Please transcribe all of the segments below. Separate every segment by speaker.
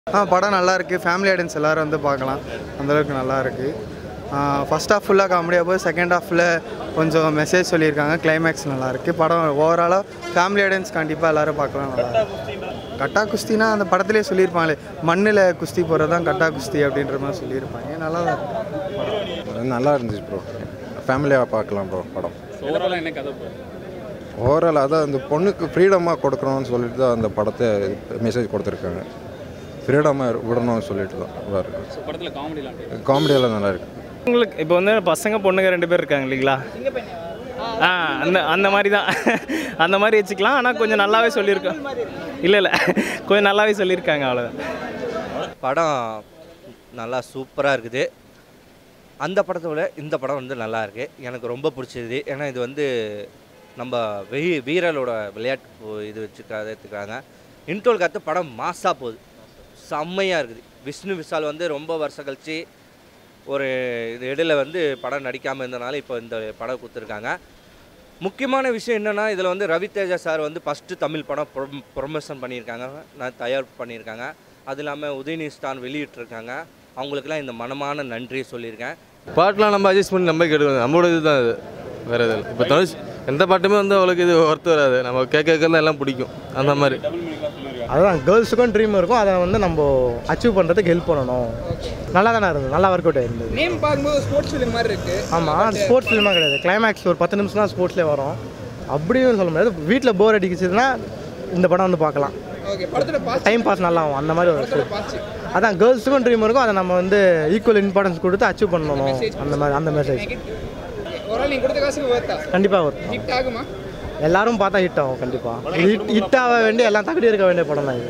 Speaker 1: ஆ படம் நல்லா இருக்குது ஃபேமிலி ஆடியன்ஸ் எல்லோரும் வந்து பார்க்கலாம் அந்தளவுக்கு நல்லா இருக்குது ஃபஸ்ட் ஹாஃப் ஃபுல்லாக காமெடியாக போய் செகண்ட் ஹாஃபில் கொஞ்சம் மெசேஜ் சொல்லியிருக்காங்க கிளைமேக்ஸ் நல்லா இருக்குது படம் ஓவராலாக ஃபேமிலி ஆடியன்ஸ் கண்டிப்பாக எல்லோரும் பார்க்கலாம் நல்லா இருக்கு. கட்டா குஸ்தினா அந்த படத்துலேயே சொல்லியிருப்பாங்களே மண்ணில் குஸ்தி போகிறது தான் கட்டா குஸ்தி அப்படின்ற மாதிரி சொல்லியிருப்பாங்க நல்லா தான் இருக்கு
Speaker 2: நல்லா இருந்துச்சு ப்ரோ ஃபேமிலியாக பார்க்கலாம் ப்ரோ படம்
Speaker 3: ஓவராலாக என்ன கதை bro?
Speaker 2: ஓவரால் அதான் அந்த பொண்ணுக்கு ஃப்ரீடமாக கொடுக்கணும்னு சொல்லிட்டு தான் அந்த படத்தை மெசேஜ் கொடுத்துருக்காங்க ஃப்ரீடமாக விடணும்னு சொல்லிட்டு தான் நல்லா இருக்கு
Speaker 3: So, படத்துல காமெடிலாம்
Speaker 2: காமெடியெல்லாம் நல்லா இருக்கு
Speaker 4: உங்களுக்கு இப்போ வந்து பசங்க பொண்ணுங்க ரெண்டு பேர் இருக்காங்க இல்லைங்களா ஆ அந்த அந்த மாதிரி தான் அந்த மாதிரி வச்சுக்கலாம் ஆனால் கொஞ்சம் நல்லாவே சொல்லியிருக்கோம் இல்லை இல்லை கொஞ்சம் நல்லாவே சொல்லியிருக்காங்க அவ்வளோதான்
Speaker 5: படம் நல்லா சூப்பராக இருக்குது அந்த படத்தை விட இந்த படம் வந்து நல்லா இருக்கு எனக்கு ரொம்ப பிடிச்சது ஏன்னா இது வந்து நம்ம வீ வீரலோட விளையாட்டு போ- இது வச்சுக்காத எடுத்துக்கிறாங்க இன்டோல் காத்து படம் மாசாக போகுது செம்மையாக இருக்குது விஷ்ணு விஷால் வந்து ரொம்ப வருஷம் கழிச்சு ஒரு இது இடையில வந்து படம் நடிக்காமல் இருந்தனால இப்போ இந்த படம் கொடுத்துருக்காங்க முக்கியமான விஷயம் என்னென்னா இதில் வந்து ரவி தேஜா சார் வந்து ஃபஸ்ட்டு தமிழ் படம் ப்ரொம் ப்ரொமோஷன் பண்ணியிருக்காங்க நான் தயார் பண்ணியிருக்காங்க அது இல்லாமல் உதயநிதி ஸ்டான் வெளியிட்டிருக்காங்க அவங்களுக்கெல்லாம் இந்த மனமான நன்றியை சொல்லியிருக்கேன்
Speaker 6: பாட்டெலாம் நம்ம அட்ஜஸ்ட் பண்ணி நம்ம கேட்கணும் நம்மளோட இதுதான் இது வேறு எதுவும் இப்போ தனுஷ் எந்த பாட்டுமே வந்து அவ்வளோக்கு இது ஒர்த்து வராது நம்ம கேட்க கேட்க தான் எல்லாம் பிடிக்கும் அந்த மாதிரி
Speaker 7: அதுதான் கேர்ள்ஸுக்கும் ட்ரீம் இருக்கும் அதை வந்து நம்ம அச்சீவ் பண்ணுறதுக்கு ஹெல்ப் பண்ணணும் நல்லா தானே இருந்தது நல்லா ஒர்க் அவுட் ஆயிருந்தது
Speaker 8: நேம் பார்க்கும்போது ஸ்போர்ட்ஸ் ஃபிலிம் மாதிரி இருக்கு
Speaker 7: ஆமாம் ஸ்போர்ட்ஸ் ஃபிலிமாக கிடையாது கிளைமேக்ஸ் ஒரு பத்து நிமிஷம் தான் ஸ்போர்ட்ஸ்லேயே வரும் அப்படியும் சொல்ல முடியாது வீட்டில் போர் அடிக்குச்சுன்னா இந்த படம் வந்து பார்க்கலாம்
Speaker 8: ஓகே படத்தோட பாஸ்
Speaker 7: டைம் பாஸ் நல்லா ஆகும் அந்த மாதிரி ஒரு
Speaker 8: படத்தோட பாஸ்
Speaker 7: அதான் கேர்ள்ஸுக்கும் ட்ரீம் இருக்கும் அதை நம்ம வந்து ஈக்குவல் இம்பார்ட்டன்ஸ் கொடுத்து அச்சீவ் பண்ணணும் அந்த மாதிரி அந்த மெசேஜ்
Speaker 8: ஒரு ஆள் நீங்க கொடுத்த காசுக்கு வேர்த்தா
Speaker 7: கண்டிப்பாக வரும்
Speaker 8: ஹிட் ஆகுமா
Speaker 7: எல்லாரும் பார்த்தா ஹிட் ஆகும் கண்டிப்பாக ஹிட் ஹிட் ஆக வேண்டிய எல்லாம் தகுதி இருக்க வேண்டிய படம் தான் இது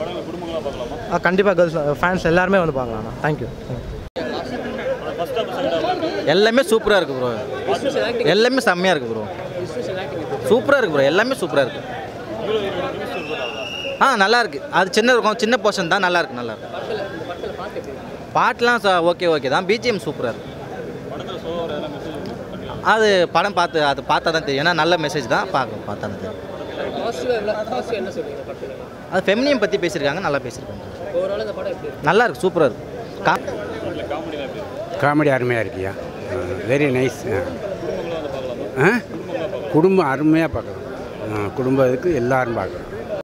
Speaker 7: ஆ கண்டிப்பாக கேர்ள்ஸ் ஃபேன்ஸ் எல்லாருமே வந்து பார்க்கலாம் தேங்க்யூ
Speaker 9: எல்லாமே சூப்பராக இருக்குது ப்ரோ எல்லாமே செம்மையாக இருக்குது ப்ரோ சூப்பராக இருக்குது ப்ரோ எல்லாமே சூப்பராக இருக்குது ஆ நல்லா இருக்கு அது சின்ன இருக்கும் சின்ன போர்ஷன் தான் நல்லா இருக்கு நல்லா இருக்கு பாட்டுலாம் ஓகே ஓகே தான் பிஜிஎம் சூப்பராக இருக்கு அது படம் பார்த்து அது பார்த்தா தான் தெரியும் ஏன்னா நல்ல மெசேஜ் தான் பார்க்க பார்த்தா தான் தெரியும் அது ஃபெமினியம் பற்றி பேசியிருக்காங்க நல்லா பேசியிருக்காங்க நல்லா இருக்கு சூப்பராக இருக்கு கா
Speaker 10: காமெடி அருமையாக இருக்கியா வெரி நைஸ் ஆ குடும்பம் அருமையாக பார்க்கலாம் ஆ, குடும்பத்துக்கு எல்லாரும் பார்க்கலாம்